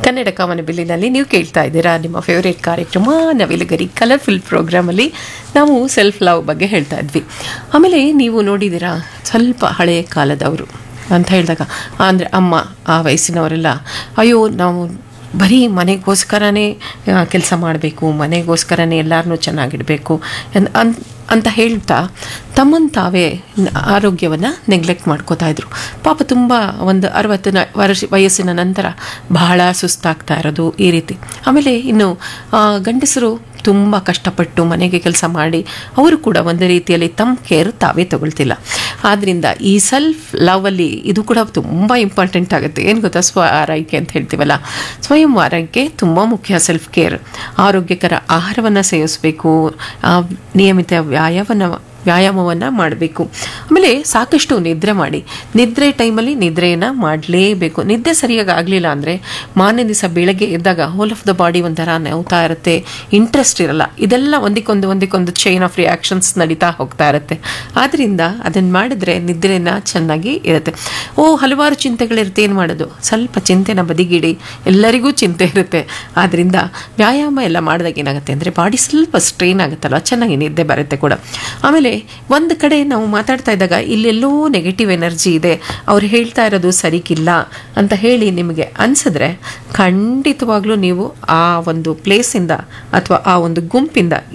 ಕನ್ನಡ ಕಾಮನ ಬಿಲ್ಲಿನಲ್ಲಿ ನೀವು ಕೇಳ್ತಾ ಇದ್ದೀರಾ ನಿಮ್ಮ ಫೇವರೇಟ್ ಕಾರ್ಯಕ್ರಮ ನವಿಲುಗರಿ ಕಲರ್ಫುಲ್ ಪ್ರೋಗ್ರಾಮಲ್ಲಿ ನಾವು ಸೆಲ್ಫ್ ಲವ್ ಬಗ್ಗೆ ಹೇಳ್ತಾ ಇದ್ವಿ ಆಮೇಲೆ ನೀವು ನೋಡಿದ್ದೀರಾ ಸ್ವಲ್ಪ ಹಳೆಯ ಕಾಲದವರು ಅಂತ ಹೇಳಿದಾಗ ಅಂದರೆ ಅಮ್ಮ ಆ ವಯಸ್ಸಿನವರೆಲ್ಲ ಅಯ್ಯೋ ನಾವು ಬರೀ ಮನೆಗೋಸ್ಕರನೇ ಕೆಲಸ ಮಾಡಬೇಕು ಮನೆಗೋಸ್ಕರನೇ ಎಲ್ಲರನ್ನೂ ಚೆನ್ನಾಗಿಡಬೇಕು ಅನ್- ಅನ್- ಅಂತ ಹೇಳ್ತಾ ತಮ್ಮನ್ನು ತಾವೇ ಆರೋಗ್ಯವನ್ನು ನೆಗ್ಲೆಕ್ಟ್ ಮಾಡ್ಕೋತಾ ಇದ್ರು ಪಾಪ ತುಂಬ ಒಂದು ಅರವತ್ತು ನ- ವರ್ಷ ವಯಸ್ಸಿನ ನಂತರ ಬಹಳ ಸುಸ್ತಾಗ್ತಾ ಇರೋದು ಈ ರೀತಿ ಆಮೇಲೆ ಇನ್ನು ಆ, ಗಂಡಸರು ತುಂಬ ಕಷ್ಟಪಟ್ಟು ಮನೆಗೆ ಕೆಲಸ ಮಾಡಿ ಅವರು ಕೂಡ ಒಂದು ರೀತಿಯಲ್ಲಿ ತಮ್ಮ ಕೇರ್ ತಾವೇ ತಗೊಳ್ತಿಲ್ಲ ಆದ್ದರಿಂದ ಈ ಸೆಲ್ಫ್ ಲವಲ್ಲಿ ಇದು ಕೂಡ ತುಂಬ ಇಂಪಾರ್ಟೆಂಟ್ ಆಗುತ್ತೆ ಏನು ಗೊತ್ತಾ ಸ್ವ ಆರೈಕೆ ಅಂತ ಹೇಳ್ತೀವಲ್ಲ ಸ್ವಯಂ ಆರೈಕೆ ತುಂಬ ಮುಖ್ಯ ಸೆಲ್ಫ್ ಕೇರ್ ಆರೋಗ್ಯಕರ ಆಹಾರವನ್ನು ಸೇವಿಸಬೇಕು ಆ, ನಿಯಮಿತ ವ್ಯಾಯಾಮನ ವ್ಯಾಯಾಮವನ್ನು ಮಾಡಬೇಕು ಆಮೇಲೆ ಸಾಕಷ್ಟು ನಿದ್ರೆ ಮಾಡಿ ನಿದ್ರೆ ಟೈಮಲ್ಲಿ ನಿದ್ರೆಯನ್ನು ಮಾಡಲೇಬೇಕು ನಿದ್ದೆ ಸರಿಯಾಗಿ ಆಗಲಿಲ್ಲ ಅಂದರೆ ಮಾರನೇ ದಿವಸ ಬೆಳಗ್ಗೆ ಎದ್ದಾಗ ಹೋಲ್ ಆಫ್ ದ ಬಾಡಿ ಒಂಥರ ನೋವ್ತಾ ಇರುತ್ತೆ ಇಂಟ್ರೆಸ್ಟ್ ಇರಲ್ಲ ಇದೆಲ್ಲ ಒಂದಕ್ಕೊಂದು ಒಂದಕ್ಕೊಂದು ಚೈನ್ ಆಫ್ ರಿಯಾಕ್ಷನ್ಸ್ ನಡೀತಾ ಹೋಗ್ತಾ ಇರುತ್ತೆ ಆದ್ದರಿಂದ ಅದನ್ನು ಮಾಡಿದ್ರೆ ನಿದ್ರೆನ ಚೆನ್ನಾಗಿ ಇರುತ್ತೆ ಓ ಹಲವಾರು ಚಿಂತೆಗಳಿರುತ್ತೆ ಏನು ಮಾಡೋದು ಸ್ವಲ್ಪ ಚಿಂತೆನ ಬದಿಗಿಡಿ ಎಲ್ಲರಿಗೂ ಚಿಂತೆ ಇರುತ್ತೆ ಆದ್ದರಿಂದ ವ್ಯಾಯಾಮ ಎಲ್ಲ ಮಾಡಿದಾಗ ಏನಾಗುತ್ತೆ ಅಂದರೆ ಬಾಡಿ ಸ್ವಲ್ಪ ಸ್ಟ್ರೈನ್ ಆಗುತ್ತಲ್ವ ಚೆನ್ನಾಗಿ ನಿದ್ದೆ ಬರುತ್ತೆ ಕೂಡ ಆಮೇಲೆ ಒಂದು ಕಡೆ ನಾವು ಮಾತಾಡ್ತಾ ಇದ್ದಾಗ ಇಲ್ಲೆಲ್ಲೋ ನೆಗೆಟಿವ್ ಎನರ್ಜಿ ಇದೆ ಅವ್ರು ಹೇಳ್ತಾ ಇರೋದು ಸರಿಗಿಲ್ಲ ಅಂತ ಹೇಳಿ ನಿಮಗೆ ಅನಿಸಿದ್ರೆ ಖಂಡಿತವಾಗ್ಲೂ ನೀವು ಆ ಒಂದು ಪ್ಲೇಸಿಂದ ಅಥವಾ ಆ ಒಂದು ಗುಂಪಿಂದ